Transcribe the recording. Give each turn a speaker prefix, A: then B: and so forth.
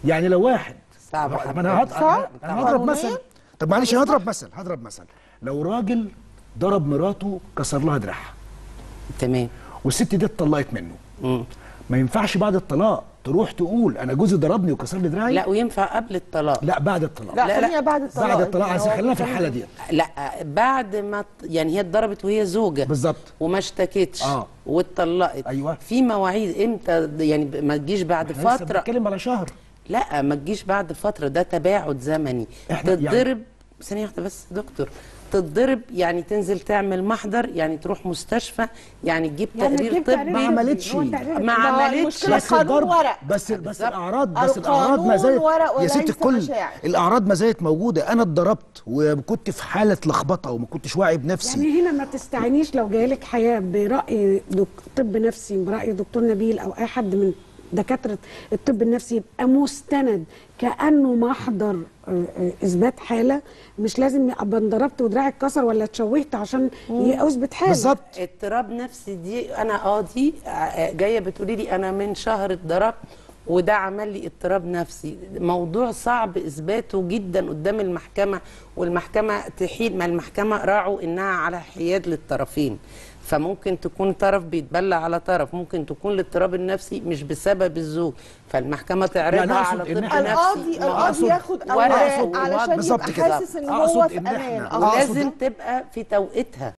A: يعني لو واحد
B: صعب
A: ما
B: أوي.
A: انا هض-
C: صعب.
A: انا هضرب
C: قانونياً؟
A: مثل طب معلش انا هضرب مثل هضرب مثل لو راجل ضرب مراته كسر لها دراعها
B: تمام
A: والست دي اتطلقت منه
B: مم.
A: ما ينفعش بعد الطلاق تروح تقول انا جوزي ضربني وكسر لي دراعي
B: لا وينفع قبل الطلاق
A: لا بعد الطلاق
C: لا,
B: لا، لا.
C: خلينا بعد الطلاق
A: بعد الطلاق
C: يعني
A: عايزين
C: هو
A: خلينا في
C: كان-
A: الحاله دي
B: لا بعد ما ت- يعني هي اتضربت وهي زوجه
A: بالظبط
B: وما اشتكتش
A: آه.
B: واتطلقت
A: أيوة.
B: في مواعيد امتى يعني ب- ما تجيش بعد
A: احنا لسه
B: فتره
A: بنتكلم على شهر
B: لا ما تجيش بعد فتره ده تباعد زمني
A: إحنا يعني-
B: تتضرب ثانيه واحده بس يا دكتور تتضرب يعني تنزل تعمل محضر يعني تروح مستشفى يعني تجيب
D: يعني
B: تقرير
D: تجيب
B: طبي
D: تقرير
A: ما
D: طبي.
A: عملتش.
D: هو التقرير
B: ما
D: الطبي.
B: عملتش.
C: المشكلة
A: بس
C: قانون
A: الضرب
C: ورق.
A: بس بس
B: بالظبط.
A: الاعراض بس الاعراض ما
C: القانون
A: زالت
C: ورق
A: يا ست
C: وليس
A: الكل
C: مشاعر.
A: الاعراض ما زالت موجوده انا اتضربت وكنت في حاله لخبطه وما كنتش واعي بنفسي
D: يعني هنا ما تستعينيش لو جايلك حياه براي دك... طب نفسي براي دكتور نبيل او اي حد من دكاتره الطب النفسي يبقى مستند كانه محضر آه، آه، اثبات حاله مش لازم ابقى انضربت ودراعي اتكسر ولا اتشوهت عشان اثبت حاله
A: بالظبط
B: اضطراب نفسي دي انا اه دي ع- جايه بتقولي لي انا من شهر اتضربت وده عمل لي اضطراب نفسي موضوع صعب اثباته جدا قدام المحكمه والمحكمه تحيل ما المحكمه راعوا انها على حياد للطرفين فممكن تكون طرف بيتبلى على طرف ممكن تكون الاضطراب النفسي مش بسبب الزوج فالمحكمه تعرضها
A: لا، أقصد
B: على
A: إن
B: طب
A: إحنا-
C: القاضي
B: نفسي ما هو
C: القاضي
A: أقصد-
C: ياخد
B: ورق
C: اوراق
B: وورق
C: علشان
A: بالظبط
C: يبقى
A: كده.
C: حاسس ان
A: أقصد
C: هو في
A: إن
C: امان
A: إحنا-
C: أقصد
B: ولازم تبقى في توقيتها